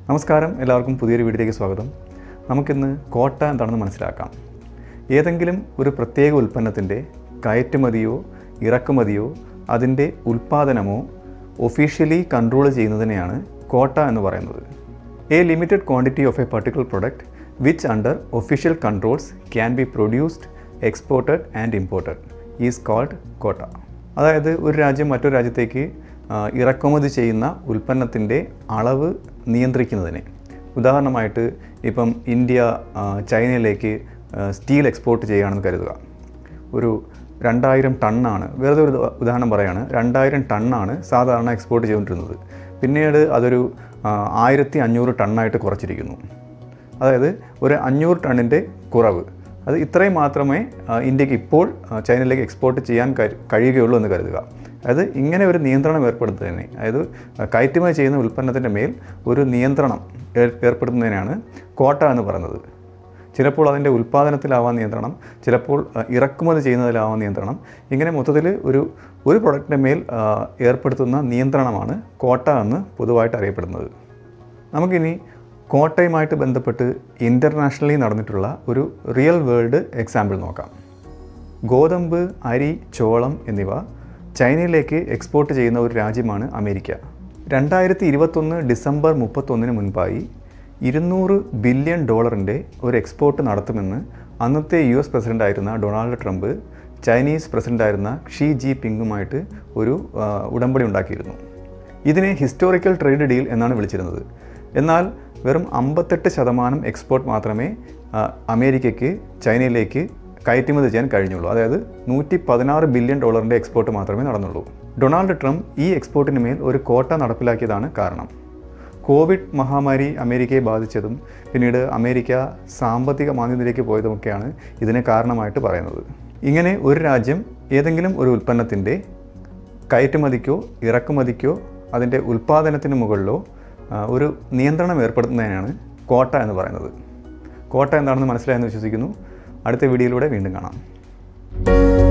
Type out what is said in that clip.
നമസ്കാരം എല്ലാവർക്കും പുതിയൊരു വീഡിയോയിലേക്ക് സ്വാഗതം നമുക്കിന്ന് കോട്ട എന്താണെന്ന് മനസ്സിലാക്കാം ഏതെങ്കിലും ഒരു പ്രത്യേക ഉൽപ്പന്നത്തിൻ്റെ കയറ്റുമതിയോ ഇറക്കുമതിയോ അതിൻ്റെ ഉൽപ്പാദനമോ ഒഫീഷ്യലി കൺട്രോൾ ചെയ്യുന്നതിനെയാണ് കോട്ട എന്ന് പറയുന്നത് a limited quantity of a particular product which under official controls can be produced exported and imported is called quota അതായത് ഒരു രാജ്യം മറ്റൊരു രാജ്യത്തേക്ക് ആ, ഇറക്കുമതി ചെയ്യുന്ന ഉൽപ്പന്നത്തിൻ്റെ അളവ് നിയന്ത്രിക്കുന്നതിന് ഉദാഹരണമായിട്ട് ഇപ്പം ഇന്ത്യ ആ, ചൈനയിലേക്ക് ആ, സ്റ്റീൽ എക്സ്പോർട്ട് ചെയ്യുകയാണെന്ന് കരുതുക ഒരു രണ്ടായിരം ടണ്ണാണ് വെറുതെ ഒരു ഉദാ- ഉദാഹരണം പറയാണ് രണ്ടായിരം ടണ്ണാണ് സാധാരണ എക്സ്പോർട്ട് ചെയ്തുകൊണ്ടിരുന്നത് പിന്നീട് അതൊരു ആ, ആയിരത്തി അഞ്ഞൂറ് ടണ്ണായിട്ട് കുറച്ചിരിക്കുന്നു അതായത് ഒരു അഞ്ഞൂറ് ടണ്ണിൻ്റെ കുറവ് അത് ഇത്രയും മാത്രമേ ആ, ഇന്ത്യക്ക് ഇപ്പോൾ ആ, ചൈനയിലേക്ക് എക്സ്പോർട്ട് ചെയ്യാൻ കഴി- കഴിയുകയുള്ളൂ എന്ന് കരുതുക അതായത് ഇങ്ങനെ ഒരു നിയന്ത്രണം ഏർപ്പെടുത്തുന്നതിനെ അതായത് ആ, കയറ്റുമതി ചെയ്യുന്ന ഉൽപ്പന്നത്തിൻ്റെ മേൽ ഒരു നിയന്ത്രണം ഏർ- ഏർപ്പെടുത്തുന്നതിനാണ് കോട്ട എന്ന് പറയുന്നത് ചിലപ്പോൾ അതിൻ്റെ ഉൽപ്പാദനത്തിലാവാൻ നിയന്ത്രണം ചിലപ്പോൾ ആ, ഇറക്കുമതി ചെയ്യുന്നതിലാവാൻ നിയന്ത്രണം ഇങ്ങനെ മൊത്തത്തിൽ ഒരു ഒരു പ്രൊഡക്റ്റിൻ്റെ മേൽ ആ, ഏർപ്പെടുത്തുന്ന നിയന്ത്രണമാണ് കോട്ട എന്ന് പൊതുവായിട്ട് അറിയപ്പെടുന്നത് നമുക്കിനി കോട്ടയുമായിട്ട് ബന്ധപ്പെട്ട് ഇൻ്റർനാഷണലി നടന്നിട്ടുള്ള ഒരു റിയൽ വേൾഡ് എക്സാമ്പിൾ നോക്കാം ഗോതമ്പ് അരി ചോളം എന്നിവ ചൈനയിലേക്ക് എക്സ്പോർട്ട് ചെയ്യുന്ന ഒരു രാജ്യമാണ് അമേരിക്ക രണ്ടായിരത്തി ഇരുപത്തൊന്ന് ഡിസംബർ മുപ്പത്തൊന്നിന് മുൻപായി ഇരുന്നൂറ് ബില്യൺ ഡോളറിൻ്റെ ഒരു എക്സ്പോർട്ട് നടത്തുമെന്ന് അന്നത്തെ യു എസ് പ്രസിഡൻ്റായിരുന്ന ഡൊണാൾഡ് ട്രംപ് ചൈനീസ് പ്രസിഡൻ്റായിരുന്ന ഷീ ജി പിങ്ങുമായിട്ട് ഒരു ആ, ഉടമ്പടി ഉണ്ടാക്കിയിരുന്നു ഇതിനെ ഹിസ്റ്റോറിക്കൽ ട്രേഡ് ഡീൽ എന്നാണ് വിളിച്ചിരുന്നത് എന്നാൽ വെറും അമ്പത്തെട്ട് ശതമാനം എക്സ്പോർട്ട് മാത്രമേ ആ, അമേരിക്കയ്ക്ക് ചൈനയിലേക്ക് കയറ്റുമതി ചെയ്യാൻ കഴിഞ്ഞുള്ളൂ അതായത് നൂറ്റി പതിനാറ് ബില്യൺ ഡോളറിൻ്റെ എക്സ്പോർട്ട് മാത്രമേ നടന്നുള്ളൂ ഡൊണാൾഡ് ട്രംപ് ഈ എക്സ്പോർട്ടിന് മേൽ ഒരു കോട്ട നടപ്പിലാക്കിയതാണ് കാരണം കോവിഡ് മഹാമാരി അമേരിക്കയെ ബാധിച്ചതും പിന്നീട് അമേരിക്ക സാമ്പത്തിക മാന്ദ്യത്തിലേക്ക് പോയതുമൊക്കെയാണ് ഇതിന് കാരണമായിട്ട് പറയുന്നത് ഇങ്ങനെ ഒരു രാജ്യം ഏതെങ്കിലും ഒരു ഉൽപ്പന്നത്തിൻ്റെ കയറ്റുമതിക്കോ ഇറക്കുമതിക്കോ അതിൻ്റെ ഉൽപ്പാദനത്തിന് മുകളിലോ ആ, ഒരു നിയന്ത്രണം ഏർപ്പെടുത്തുന്നതിനാണ് കോട്ട എന്ന് പറയുന്നത് കോട്ട എന്താണെന്ന് മനസ്സിലായെന്ന് വിശ്വസിക്കുന്നു അടുത്ത വീഡിയോയിലൂടെ വീണ്ടും കാണാം